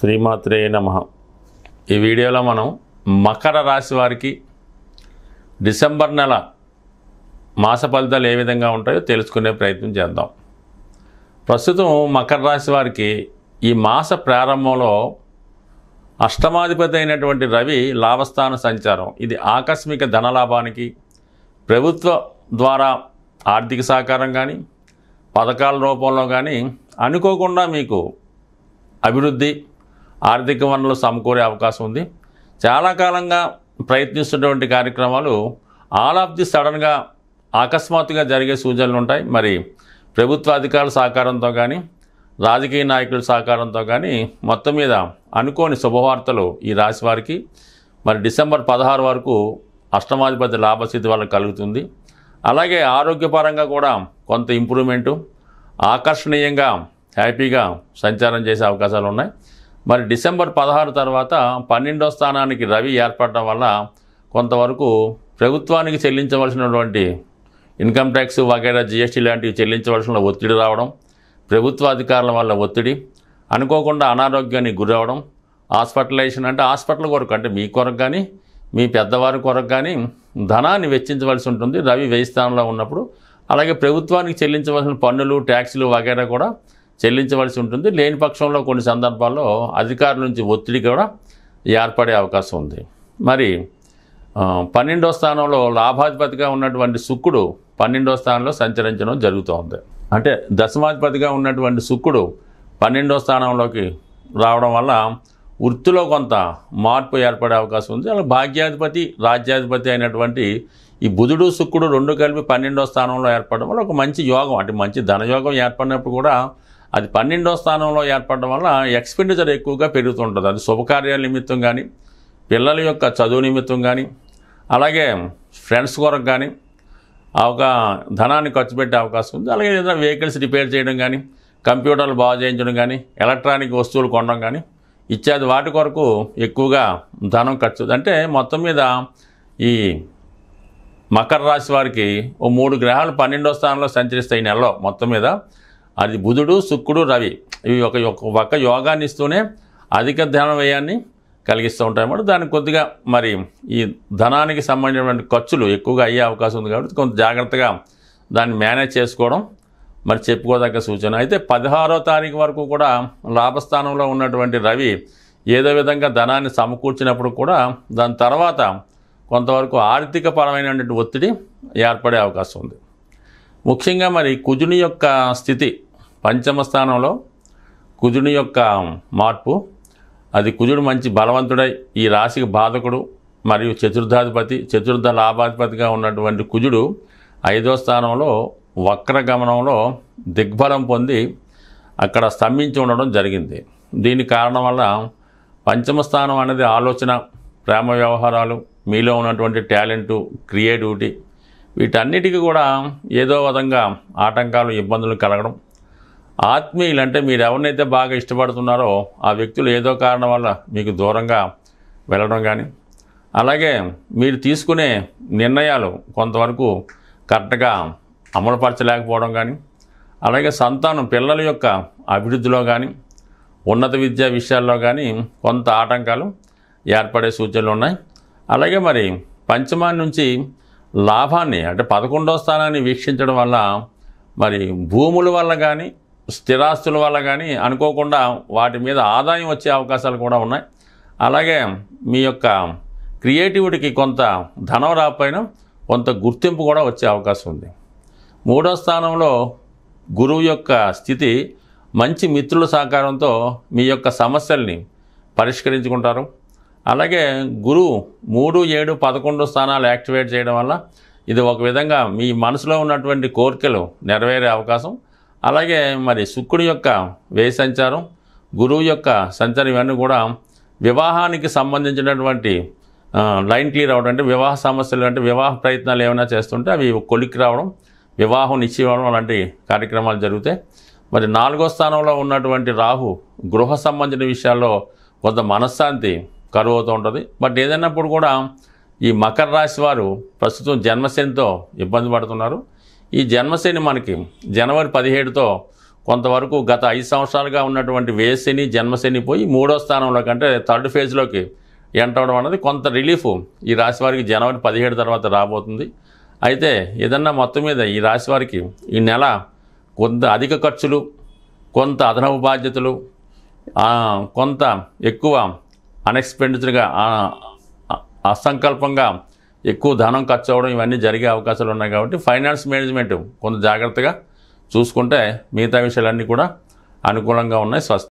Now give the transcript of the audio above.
శ్రీమాత్రే నమ ఈ వీడియోలో మనం మకర రాశి వారికి డిసెంబర్ నెల మాస ఫలితాలు ఏ విధంగా ఉంటాయో తెలుసుకునే ప్రయత్నం చేద్దాం ప్రస్తుతం మకర రాశి వారికి ఈ మాస ప్రారంభంలో అష్టమాధిపతి అయినటువంటి రవి లాభస్థాన సంచారం ఇది ఆకస్మిక ధనలాభానికి ప్రభుత్వ ద్వారా ఆర్థిక సహకారం కానీ పథకాల రూపంలో కానీ అనుకోకుండా మీకు అభివృద్ధి ఆర్థిక వనరులు సమకూరే అవకాశం ఉంది చాలా కాలంగా ప్రయత్నిస్తున్నటువంటి కార్యక్రమాలు ఆల్ ఆఫ్ ది సడన్గా అకస్మాత్తుగా జరిగే సూచనలు ఉంటాయి మరి ప్రభుత్వ అధికారుల సహకారంతో కానీ రాజకీయ నాయకుల సహకారంతో కానీ మొత్తం మీద అనుకోని శుభవార్తలు ఈ రాశి వారికి మరి డిసెంబర్ పదహారు వరకు అష్టమాధిపతి లాభస్థితి వల్ల కలుగుతుంది అలాగే ఆరోగ్యపరంగా కూడా కొంత ఇంప్రూవ్మెంటు ఆకర్షణీయంగా హ్యాపీగా సంచారం చేసే అవకాశాలు ఉన్నాయి మరి డిసెంబర్ పదహారు తర్వాత పన్నెండో స్థానానికి రవి ఏర్పడటం వల్ల కొంతవరకు ప్రభుత్వానికి చెల్లించవలసినటువంటి ఇన్కమ్ ట్యాక్స్ వగైరా జిఎస్టీ లాంటివి చెల్లించవలసిన ఒత్తిడి రావడం ప్రభుత్వ అధికారుల వల్ల ఒత్తిడి అనుకోకుండా అనారోగ్యానికి గురవడం హాస్పిటలైజేషన్ అంటే హాస్పిటల్ కొరకు అంటే మీ కొరకు కానీ మీ పెద్దవారి కొరకు కానీ ధనాన్ని వెచ్చించవలసి ఉంటుంది రవి వ్యయ స్థానంలో ఉన్నప్పుడు అలాగే ప్రభుత్వానికి చెల్లించవలసిన పన్నులు ట్యాక్సులు వగైరా కూడా చెల్లించవలసి ఉంటుంది లేని పక్షంలో కొన్ని సందర్భాల్లో అధికారుల నుంచి ఒత్తిడి కూడా ఏర్పడే అవకాశం ఉంది మరి ఆ, పన్నెండో స్థానంలో లాభాధిపతిగా ఉన్నటువంటి శుక్రుడు పన్నెండో స్థానంలో సంచరించడం జరుగుతోంది అంటే దశమాధిపతిగా ఉన్నటువంటి శుక్రుడు పన్నెండో స్థానంలోకి రావడం వల్ల వృత్తిలో కొంత మార్పు ఏర్పడే అవకాశం ఉంది అలా భాగ్యాధిపతి రాజ్యాధిపతి అయినటువంటి ఈ బుధుడు శుక్రుడు రెండు కలిపి పన్నెండో స్థానంలో ఏర్పడడం వల్ల ఒక మంచి యోగం అంటే మంచి ధనయోగం ఏర్పడినప్పుడు కూడా అది పన్నెండో స్థానంలో ఏర్పడడం వల్ల ఎక్స్పెండిచర్ ఎక్కువగా పెరుగుతుంటుంది అది శుభకార్యాల నిమిత్తం కానీ పిల్లల యొక్క చదువు నిమిత్తం కానీ అలాగే ఫ్రెండ్స్ కొరకు కానీ ఆ ఒక ధనాన్ని ఖర్చు పెట్టే అవకాశం ఉంది అలాగే ఏదైనా వెహికల్స్ రిపేర్ చేయడం కానీ కంప్యూటర్లు బాగు చేయించడం కానీ ఎలక్ట్రానిక్ వస్తువులు కొనడం కానీ ఇత్యాది వాటి కొరకు ఎక్కువగా ధనం ఖర్చు అంటే మొత్తం మీద ఈ మకర రాశి వారికి ఓ మూడు గ్రహాలు పన్నెండో స్థానంలో సంచరిస్తాయి ఈ నెలలో మొత్తం మీద అది బుధుడు శుక్రుడు రవి ఇవి ఒక ఒక ఒక్క యోగాన్ని ఇస్తూనే అధిక ధన వ్యయాన్ని కలిగిస్తూ ఉంటాయి అన్నమాట దానికి కొద్దిగా మరి ఈ ధనానికి సంబంధించినటువంటి ఖర్చులు ఎక్కువగా అయ్యే అవకాశం ఉంది కాబట్టి కొంత జాగ్రత్తగా దాన్ని మేనేజ్ చేసుకోవడం మరి చెప్పుకోదగ్గ సూచన అయితే పదహారో తారీఖు వరకు కూడా లాభస్థానంలో ఉన్నటువంటి రవి ఏదో విధంగా ధనాన్ని సమకూర్చినప్పుడు కూడా దాని తర్వాత కొంతవరకు ఆర్థిక పరమైనటువంటి ఒత్తిడి ఏర్పడే అవకాశం ఉంది ముఖ్యంగా మరి కుజుని యొక్క స్థితి పంచమ స్థానంలో కుజుని యొక్క మార్పు అది కుజుడు మంచి బలవంతుడై ఈ రాశికి బాధకుడు మరియు చతుర్థాధిపతి చతుర్థ లాభాధిపతిగా ఉన్నటువంటి కుజుడు ఐదో స్థానంలో వక్ర గమనంలో దిగ్బలం పొంది అక్కడ స్తంభించి ఉండడం జరిగింది దీని కారణం వల్ల పంచమ స్థానం అనేది ఆలోచన ప్రేమ వ్యవహారాలు మీలో ఉన్నటువంటి టాలెంటు క్రియేటివిటీ వీటన్నిటికీ కూడా ఏదో విధంగా ఆటంకాలు ఇబ్బందులు కలగడం ఆత్మీయులు అంటే మీరు ఎవరినైతే బాగా ఇష్టపడుతున్నారో ఆ వ్యక్తులు ఏదో కారణం వల్ల మీకు దూరంగా వెళ్ళడం కానీ అలాగే మీరు తీసుకునే నిర్ణయాలు కొంతవరకు కరెక్ట్గా అమలుపరచలేకపోవడం కానీ అలాగే సంతానం పిల్లల యొక్క అభివృద్ధిలో కానీ ఉన్నత విద్యా విషయాల్లో కానీ కొంత ఆటంకాలు ఏర్పడే సూచనలు ఉన్నాయి అలాగే మరి పంచమాన్ని నుంచి లాభాన్ని అంటే పదకొండవ స్థానాన్ని వీక్షించడం వల్ల మరి భూముల వల్ల కానీ స్థిరాస్తుల వల్ల కానీ అనుకోకుండా వాటి మీద ఆదాయం వచ్చే అవకాశాలు కూడా ఉన్నాయి అలాగే మీ యొక్క క్రియేటివిటీకి కొంత ధనం రాకపోయినా కొంత గుర్తింపు కూడా వచ్చే అవకాశం ఉంది మూడో స్థానంలో గురువు యొక్క స్థితి మంచి మిత్రుల సహకారంతో మీ యొక్క సమస్యల్ని పరిష్కరించుకుంటారు అలాగే గురువు మూడు ఏడు పదకొండు స్థానాలు యాక్టివేట్ చేయడం వల్ల ఇది ఒక విధంగా మీ మనసులో ఉన్నటువంటి కోరికలు నెరవేరే అవకాశం అలాగే మరి శుక్రుడి యొక్క వ్యయ సంచారం గురువు యొక్క సంచారం ఇవన్నీ కూడా వివాహానికి సంబంధించినటువంటి ఆ, లైన్ క్లియర్ అవడం అంటే వివాహ సమస్యలు అంటే వివాహ ప్రయత్నాలు ఏమైనా చేస్తుంటే అవి కొలిక్కి రావడం వివాహం నిశ్చయం అలాంటి కార్యక్రమాలు జరుగుతాయి మరి నాలుగో స్థానంలో ఉన్నటువంటి రాహు గృహ సంబంధించిన విషయాల్లో కొంత మనశ్శాంతి కరువు అవుతూ ఉంటుంది బట్ ఏదైనప్పుడు కూడా ఈ మకర రాశి వారు ప్రస్తుతం జన్మశనితో ఇబ్బంది పడుతున్నారు ఈ జన్మశని మనకి జనవరి పదిహేడుతో కొంతవరకు గత ఐదు సంవత్సరాలుగా ఉన్నటువంటి వేశని జన్మశని పోయి మూడో స్థానంలో కంటే థర్డ్ ఫేజ్లోకి ఎంటర్ అవడం అనేది కొంత రిలీఫ్ ఈ రాశి వారికి జనవరి పదిహేడు తర్వాత రాబోతుంది అయితే ఏదన్నా మొత్తం మీద ఈ రాశి వారికి ఈ నెల కొంత అధిక ఖర్చులు కొంత అదనపు బాధ్యతలు ఆ, కొంత ఎక్కువ అన్ఎక్స్పెండిచర్గా అసంకల్పంగా ఎక్కువ ధనం ఖర్చు అవ్వడం ఇవన్నీ జరిగే అవకాశాలు ఉన్నాయి కాబట్టి ఫైనాన్స్ మేనేజ్మెంట్ కొంత జాగ్రత్తగా చూసుకుంటే మిగతా విషయాలన్నీ కూడా అనుకూలంగా ఉన్నాయి స్వస్తి